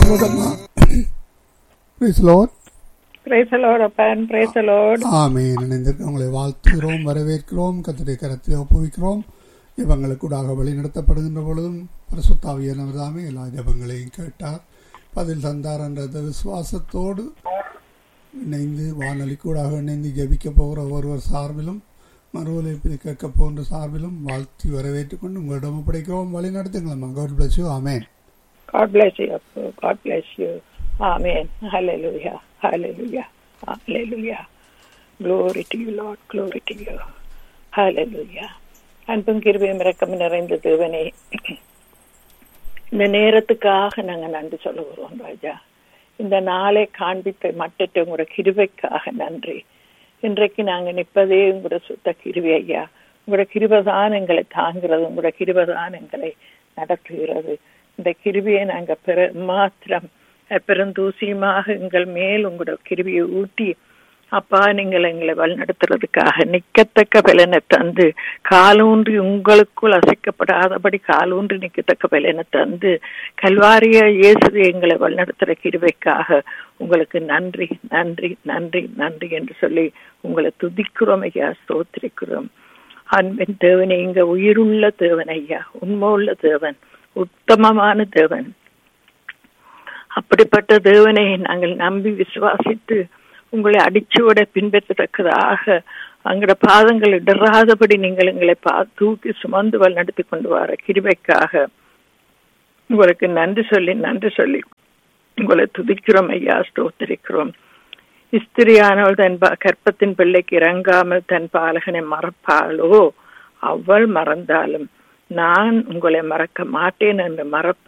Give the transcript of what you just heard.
சொல்லுதம்மா Praise the Lord. Praise the Lord, அப்பன் praise the Lord. ஆமென் இணைந்திருக்க உங்களை வாழ்த்துகிறோம் வரவேற்கிறோம் கத்துடைய கரத்தை ஒப்புவிக்கிறோம் ஜபங்களுக்கூடாக வழி நடத்தப்படுகின்ற பொழுதும் பரிசுத்தாவியானவர் தாமே எல்லா ஜபங்களையும் கேட்டார் பதில் தந்தார் என்ற விசுவாசத்தோடு இணைந்து வானொலி கூடாக இணைந்து ஜபிக்க போகிற ஒருவர் சார்பிலும் மறு ஒலிப்பில் கேட்க போகின்ற சார்பிலும் வாழ்த்தி வரவேற்றுக் கொண்டு உங்களிடம் ஒப்படைக்கிறோம் வழி நடத்துங்களம்மா God bless you. Amen God bless you, Appu. God bless you. Amen. Hallelujah. Hallelujah. Hallelujah. Glory to you, Lord. Glory to you. Hallelujah. அன்பும் கிருபையும் இரக்கம் நிறைந்த தேவனே இந்த நேரத்துக்காக நாங்க நன்றி சொல்லுகிறோம் ராஜா இந்த நாளை காண்பித்த மட்டற்ற உங்களோட கிருபைக்காக நன்றி இன்றைக்கு நாங்க நிற்பதே உங்களோட சுத்த கிருபை ஐயா உங்களோட கிருபதான் எங்களை தாங்கிறது உங்களோட கிருபதான் எங்களை நடத்துகிறது இந்த கிருபியை நாங்க பெற மாத்திரம் பெருந்தூசியமாக எங்கள் மேல் உங்களோட கிருபியை ஊட்டி அப்பா நீங்கள் எங்களை வழிநடத்துறதுக்காக நிக்கத்தக்க பலனை தந்து காலூன்றி உங்களுக்குள் அசைக்கப்படாதபடி காலூன்றி நிக்கத்தக்க பலனை தந்து கல்வாரிய இயேசு எங்களை வழிநடத்துற கிருபைக்காக உங்களுக்கு நன்றி நன்றி நன்றி நன்றி என்று சொல்லி உங்களை துதிக்கிறோம் ஐயா ஸ்தோத்திரிக்கிறோம் அன்பின் தேவனை இங்க உயிருள்ள தேவன் ஐயா உண்மை உள்ள தேவன் உத்தமமான தேவன் அப்படிப்பட்ட தேவனை நாங்கள் நம்பி விசுவாசித்து உங்களை அடிச்சுவட பின்பற்றத்தக்கதாக அங்கட பாதங்கள் இடராதபடி நீங்கள் எங்களை பா தூக்கி சுமந்து வல் நடத்தி கொண்டு வர கிருபைக்காக உங்களுக்கு நன்றி சொல்லி நன்றி சொல்லி உங்களை துதிக்கிறோம் ஐயா ஸ்தோத்திரிக்கிறோம் இஸ்திரியானவள் தன் கற்பத்தின் பிள்ளைக்கு இறங்காமல் தன் பாலகனை மறப்பாளோ அவள் மறந்தாலும் நான் உங்களை மறக்க மாட்டேன் என்று மறப்ப